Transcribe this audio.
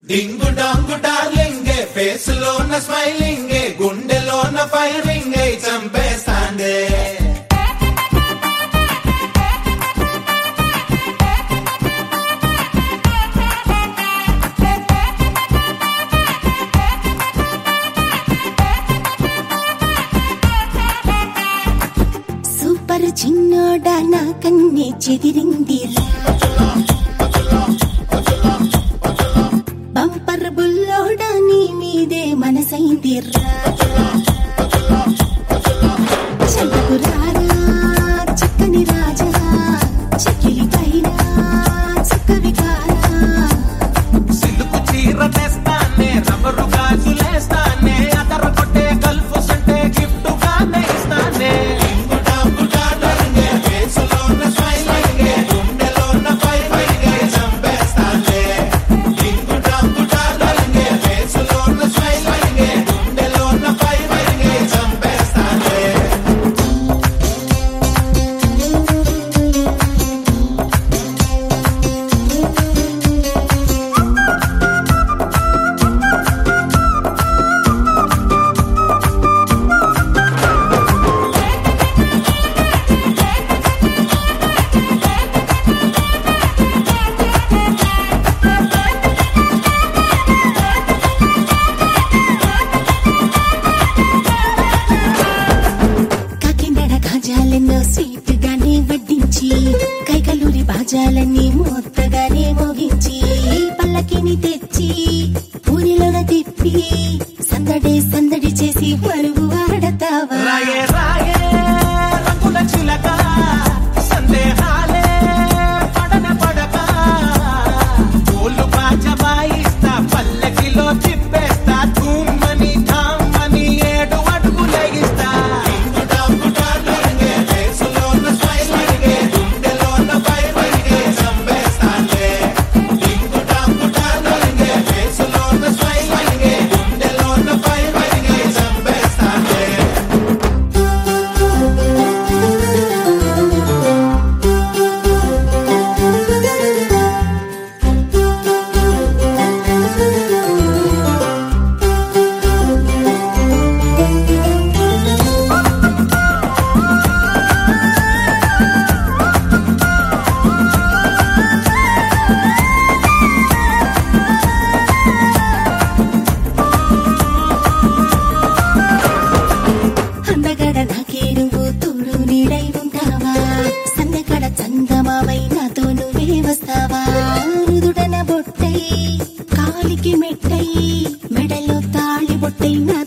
డింగు డాంగు darling face లోన smiling గుండెలోన ఫైరింగ్ చంపేస్తాండే సూపర్ చిన్నోడ నా కన్నే చెదిరింది బంపర్ బుల్లోడ నీ మీదే మనసైంది చెల్లకు రారా చక్కని రాజా చెక్కిలి పైన చక్కవి కారా సిలుకు చీర తెస్తానే రబ్బరు గాజులేస్తానే అదర కొట్టే గల్ఫ్ సంటే గిఫ్ట్ గానే ఇస్తానే డింగు డాంగు డార్లింగ్ ఫేస్ లోన స్మైలింగ్ గుండెలోన ఫైరింగ్ చంపేస్తాండే డింగు డాంగు డార్లింగ్ ఫేస్ లోన స్మైలింగ్ గుండెలోన ఫైరింగ్ చంపేస్తాండే కాకినాడ గాజాలెన్నో స్వీట్ గానే వడ్డించి కైకలూరి బాజాలన్నీ మొత్తగానే మోగించి పల్లకిని తెచ్చి పూరిలోన తిప్పి సందడి సందడి చేసి మరుగు ఆడతావా రాయే రాయే రంగుల చిలక సందేహాలే పడన పడక పూలు బాజబాయిస్తా పల్లకిలో తిప్పేస్తా ధూమ్మని ధామ్మని ఏడు అడుగులేగిస్తా అందగడ నాకే నువ్వు తోడు నీడై ఉంటావా సందగడ చందమావై నాతో నువ్వే వస్తావా రుదుడన బొట్టై కాలికి మెట్టై మెడలో తాళి బొట్టై నా